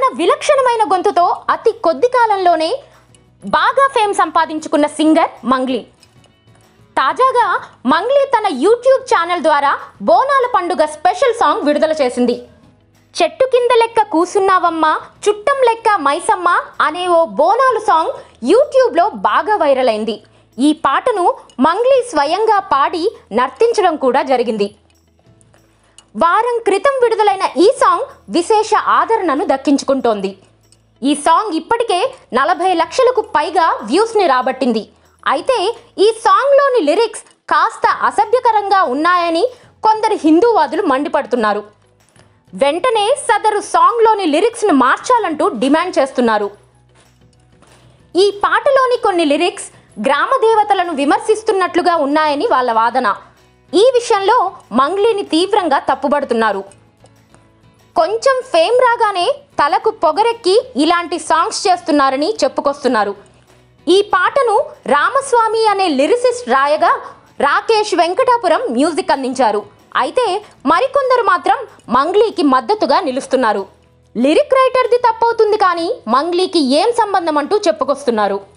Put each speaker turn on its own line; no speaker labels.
తన విలక్షణమైన గొంతుతో అతి కొద్ది కాలంలోనే బాగా ఫేమ్ సంపాదించుకున్న సింగర్ మంగ్లీ తాజాగా మంగ్లీ తన యూట్యూబ్ ఛానల్ ద్వారా బోనాల పండుగ స్పెషల్ సాంగ్ విడుదల చేసింది చెట్టు కింద లెక్క కూసున్నావమ్మా చుట్టం లెక్క మైసమ్మ అనే ఓ బోనాలు సాంగ్ యూట్యూబ్లో బాగా వైరల్ అయింది ఈ పాటను మంగ్లీ స్వయంగా పాడి నర్తించడం కూడా జరిగింది వారం క్రితం విడుదలైన ఈ సాంగ్ విశేష ఆదరణను దక్కించుకుంటోంది ఈ సాంగ్ ఇప్పటికే నలభై లక్షలకు పైగా వ్యూస్ని రాబట్టింది అయితే ఈ సాంగ్లోని లిరిక్స్ కాస్త అసభ్యకరంగా ఉన్నాయని కొందరు హిందూవాదులు మండిపడుతున్నారు వెంటనే సదరు సాంగ్లోని లిరిక్స్ను మార్చాలంటూ డిమాండ్ చేస్తున్నారు ఈ పాటలోని కొన్ని లిరిక్స్ గ్రామ దేవతలను విమర్శిస్తున్నట్లుగా ఉన్నాయని వాళ్ళ వాదన ఈ విషయంలో మంగ్లీని తీవ్రంగా తప్పుబడుతున్నారు కొంచెం ఫేమ్ రాగానే తలకు పొగరెక్కి ఇలాంటి సాంగ్స్ చేస్తున్నారని చెప్పుకొస్తున్నారు ఈ పాటను రామస్వామి అనే లిరిసిస్ట్ రాయగా రాకేష్ వెంకటాపురం మ్యూజిక్ అందించారు అయితే మరికొందరు మాత్రం మంగ్లీకి మద్దతుగా నిలుస్తున్నారు లిరిక్ రైటర్ది తప్పవుతుంది కానీ మంగ్లీకి ఏం సంబంధం అంటూ చెప్పుకొస్తున్నారు